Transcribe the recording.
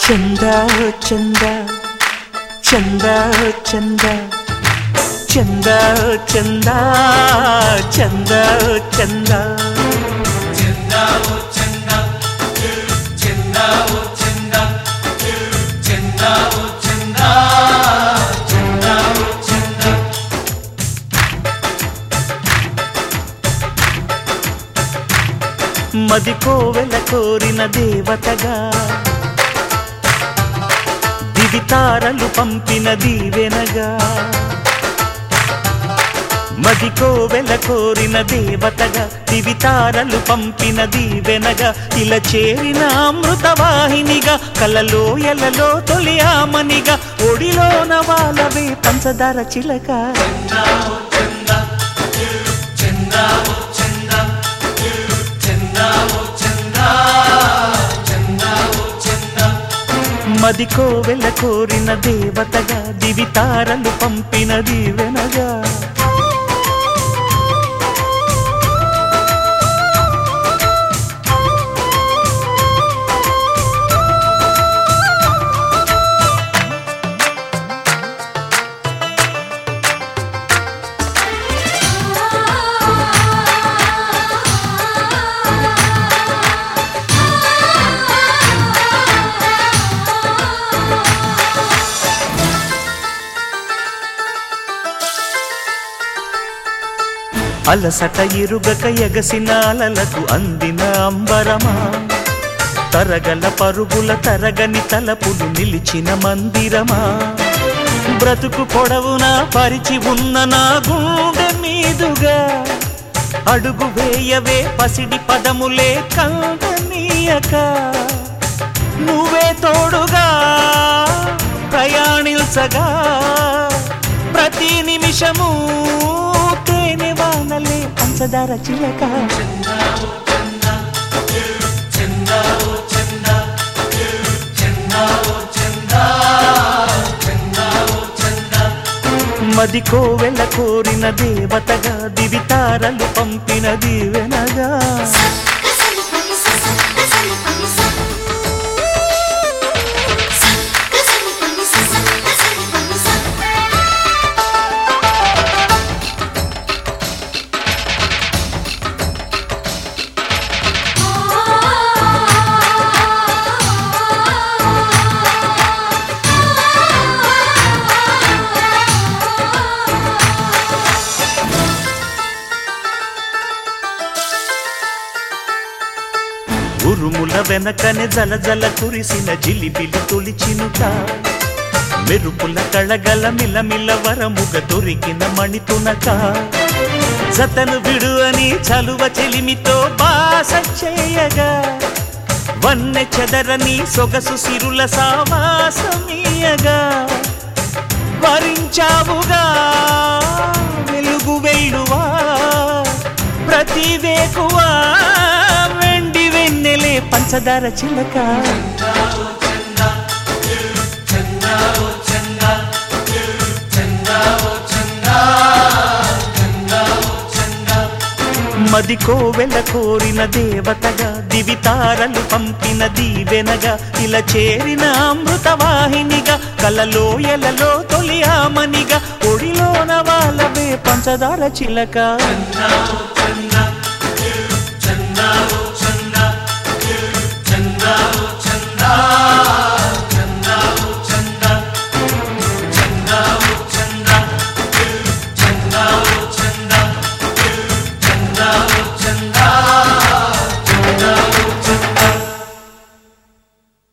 చంద చంద చంద చంద చంద చంద చంద చంద మది కోవెల కోరిన దేవతగా దివితారలు పంపిన దీవెనగా మది కోవెల కోరిన దేవతగా దివితారలు పంపిన దీవెనగా ఇలా చేరిన అమృతవాహినిగా కలలో ఎలలో తొలి ఆమనిగా ఒడిలోన వాళ్ళవే పంచదార చిలక మది కోవెల కోరిన దేవతగా దివితారలు పంపిన దీవెనగా అలసట ఇరుగక ఎగసిన అలలకు అందిన అంబరమా తరగల పరుగుల తరగని తలపులు నిలిచిన మందిరమా బ్రతుకు పొడవునా పరిచి ఉన్న నా గుండె మీదుగా అడుగు వేయవే పసిడి పదములే కందనీయక నువ్వే తోడుగా ప్రయాణించగా ప్రతి నిమిషము తేనె వానలే పంచదార చిలక మది కోవెల కోరిన దేవతగా దివితారలు పంపిన దీవెనగా ఉరుముల వెనకనే జల జల కురిసిన జిలిబిలి తొలిచినుట మెరుపుల కళగల మిలమిల వరముగ దొరికిన మణితునక జతను విడు అని చలువ చెలిమితో బాస చేయగా వన్నె చెదరని సొగసు సిరుల సావాసమీయగా వరించావుగా వెలుగు వెల్లువా ప్రతి వేకువా వెండి వెన్నెలే పంచదార చిలక మది కోవెల కోరిన దేవతగా దివితారలు పంపిన దీవెనగా ఇలా చేరిన అమృతవాహినిగా కలలో ఎలలో తొలి ఆమనిగా ఒడిలోన వాళ్ళవే పంచదార చిలక చందా